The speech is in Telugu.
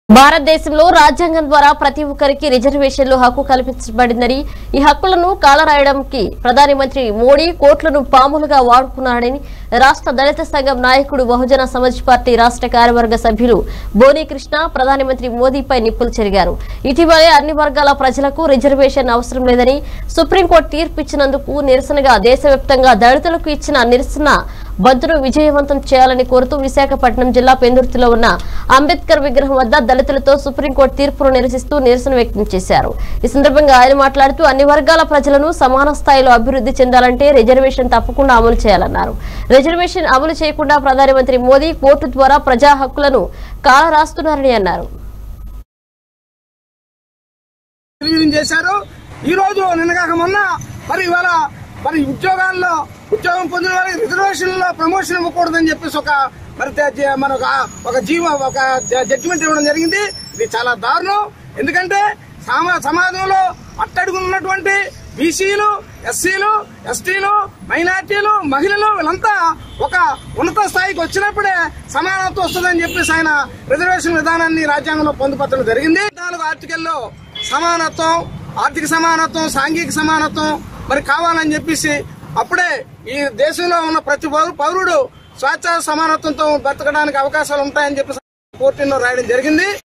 భారతదేశంలో రాజ్యాంగం ద్వారా ప్రతి ఒక్కరికి రిజర్వేషన్లు హక్కు కల్పించబడిందని ఈ హక్కులను కాలరాయడానికి ప్రధాని మంత్రి మోడీ కోట్లను పాములుగా వాడుకున్నాడని రాష్ట్ర దళిత సంఘం నాయకుడు బహుజన సమాజ్ పార్టీ రాష్ట్ర కార్యవర్గ సభ్యులు బోని కృష్ణ ప్రధాని మంత్రి మోదీపై నిప్పులు చెరిగారు ఇటీవలే అన్ని వర్గాల ప్రజలకు రిజర్వేషన్ అవసరం లేదని సుప్రీంకోర్టు తీర్పు ఇచ్చినందుకు నిరసనగా దేశవ్యాప్తంగా దళితులకు ఇచ్చిన నిరసన బంద్ను విజయవంతం చేయాలని కోరుతూ విశాఖపట్నం జిల్లా పెందుర్తిలో ఉన్న అంబేద్కర్ విగ్రహం వద్ద దళితులతో సుప్రీంకోర్టు తీర్పును నిరసిస్తూ నిరసన వ్యక్తం చేశారు ఈ సందర్భంగా ఆయన మాట్లాడుతూ అన్ని వర్గాల ప్రజలను సమాన స్థాయిలో అభివృద్ధి చెందాలంటే రిజర్వేషన్ తప్పకుండా అమలు చేయాలన్నారు రిజర్వేషన్ అమలు చేయకుండా ప్రధానమంత్రి మోదీ కోర్టు ద్వారా ప్రజా హక్కులను కాలరాస్తున్నారని అన్నారు నిర్వీర్యం చేశారు ఈ రోజు నిన్నగాక మొన్న మరి ఇవాళ మరి ఉద్యోగాల్లో ఉద్యోగం పొందిన వారికి రిజర్వేషన్లో ప్రమోషన్ ఇవ్వకూడదని చెప్పేసి ఒక మరి తే- జ- మన ఒక ఒక జీవ ఒక జడ్జిమెంట్ ఇవ్వడం జరిగింది ఇది చాలా దారుణం ఎందుకంటే సామా సమాజంలో అట్టడుగున్నటువంటి బీసీలు ఎస్సీలు ఎస్టీలు మైనార్టీలు మహిళలు వీళ్ళంతా ఒక ఉన్నత స్థాయికి వచ్చినప్పుడే సమానత్వం వస్తుందని చెప్పేసి ఆయన రిజర్వేషన్ విధానాన్ని రాజ్యాంగంలో పొందుపరచడం జరిగింది నాలుగు ఆర్టికల్లో సమానత్వం ఆర్థిక సమానత్వం సాంఘిక సమానత్వం మరి కావాలని చెప్పేసి అప్పుడే ఈ దేశంలో ఉన్న ప్రతి పౌరు- పౌరుడు స్వేచ్ఛ సమానత్వంతో బ్రతకడానికి అవకాశాలు ఉంటాయని చెప్పేసి కోర్టులో రాయడం జరిగింది